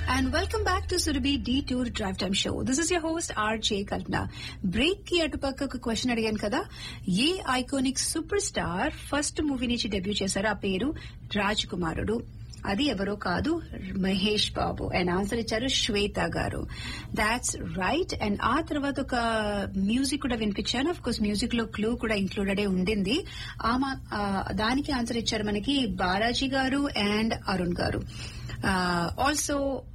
and welcome back to Surabhi Detour Drive Time Show. This is your host RJ Kalpana. Break కి అటుపక్క ఒక question అడిగాను కదా ఏ iconic super star first movie నుంచి debut చేశారో ఆ పేరు రాజ్ కుమారుడు అది ఎవరో కాదు మహేష్ బాబు అండ్ ఆన్సర్ ఇచ్చారు శ్వేత గారు దాట్స్ రైట్ అండ్ ఆ తర్వాత ఒక మ్యూజిక్ కూడా వినిపించాను అఫ్ కోర్స్ మ్యూజిక్ లో క్లూ కూడా ఇంక్లూడెడ్ ఉంది ఆ మా- ఆ, దానికి ఆన్సర్ ఇచ్చారు మనకి బాలాజీ గారు అండ్ అరుణ్ గారు ఆల్సో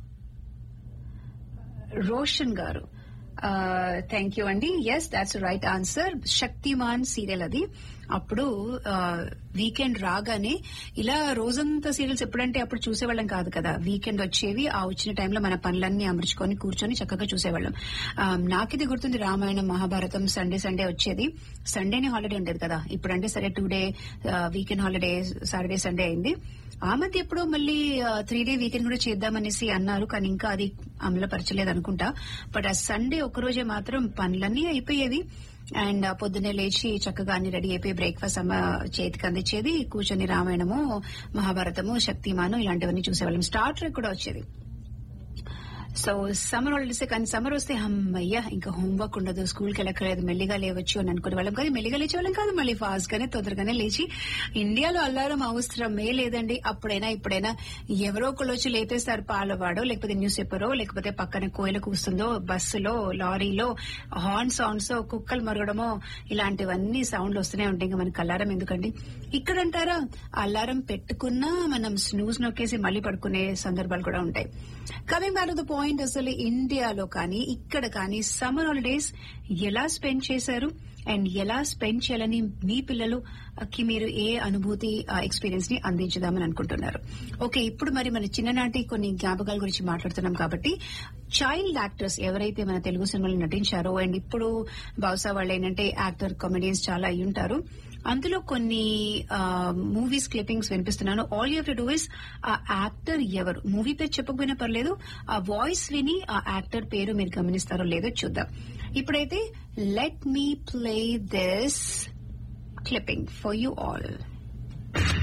రోషన్ గారు థ్యాంక్ యూ అండి yes that's right answer Shaktimaan serial అది అప్పుడు వీకెండ్ రాగానే ఇలా రోజంతా సీరియల్స్ ఎప్పుడంటే అప్పుడు చూసేవాళ్ళం కాదు కదా వీకెండ్ వచ్చేవి ఆ వచ్చిన టైంలో మన పనులన్నీ అమర్చుకొని కూర్చొని చక్కగా చూసేవాళ్ళం ఆ, నాకిది గుర్తుంది రామాయణం మహాభారతం సండే సండే వచ్చేది సండేనే హాలిడే ఉండేది కదా ఇప్పుడంటే సరే two day weekend holiday Saturday Sunday అయింది ఆ మధ్య ఎప్పుడో మళ్ళీ త్రీ డే వీకెండ్ కూడా చేద్దామనేసి అన్నారు కానీ ఇంకా అది అమలుపరచలేదు అనుకుంటా బట్ ఆ సండే ఒక్కరోజే మాత్రం పనులన్నీ అయిపోయేవి అండ్ పొద్దున్నే లేచి చక్కగా అన్ని రెడీ అయిపోయి బ్రేక్ఫాస్ట్ అమ్మ చేతికి అందించేది కూర్చొని రామాయణము మహాభారతము శక్తిమాను ఇలాంటివన్నీ చూసేవాళ్ళం స్టార్ ట్రెక్ కూడా వచ్చేది సో సమ్మర్ హాలిడేస్ కానీ సమ్మర్ వస్తే అమ్మయ్య ఇంకా హోంవర్క్ ఉండదు స్కూల్కి వెళ్ళక్కర్లేదు మెల్లిగా లేవచ్చు అని అనుకునే వాళ్ళం కానీ మెల్లిగా లేచే వాళ్ళం కాదు మళ్ళీ ఫాస్ట్ గానే తొందరగానే లేచి ఇండియాలో అల్లారం అవసరమే లేదండి అప్పుడైనా ఇప్పుడైనా ఎవరో ఒకళ్ళు వచ్చి లేపేస్తారు పాలవాడో లేకపోతే న్యూస్ పేపరో లేకపోతే పక్కన కోయిల కూస్తుందో బస్సులో లారీలో హార్న్ సౌండ్స్ కుక్కలు మరగడమో ఇలాంటివన్నీ సౌండ్లు వస్తూనే ఉంటాయి ఇంకా మనకి అల్లారం ఎందుకండి ఇక్కడ అంటారా అల్లారం పెట్టుకున్నా మనం స్నూజ్ నొక్కేసి మళ్ళీ పడుకునే సందర్భాలు కూడా ఉంటాయి coming back to the point అసలు ఇండియాలో కానీ ఇక్కడ కానీ సమ్మర్ హాలిడేస్ ఎలా స్పెండ్ చేశారు అండ్ ఎలా స్పెండ్ చేయాలని మీ పిల్లలుకి మీరు ఏ అనుభూతి ఎక్స్పీరియన్స్ ని అందించుదామని అనుకుంటున్నారు ఓకే ఇప్పుడు మరి మన చిన్ననాటి కొన్ని జ్ఞాపకాల గురించి మాట్లాడుతున్నాం కాబట్టి చైల్డ్ యాక్టర్స్ ఎవరైతే మన తెలుగు సినిమాలో నటించారో అండ్ ఇప్పుడు బహుశా వాళ్ళు ఏంటంటే యాక్టర్ కామెడియన్స్ చాలా అయి ఉంటారు అందులో కొన్ని మూవీస్ క్లిప్పింగ్స్ వినిపిస్తున్నాను all you to do is ఆ యాక్టర్ ఎవరు మూవీ పేరు చెప్పకపోయినా పర్లేదు ఆ వాయిస్ విని ఆ యాక్టర్ పేరు మీరు గమనిస్తారో లేదో చూద్దాం ఇప్పుడైతే let me play this clipping for you all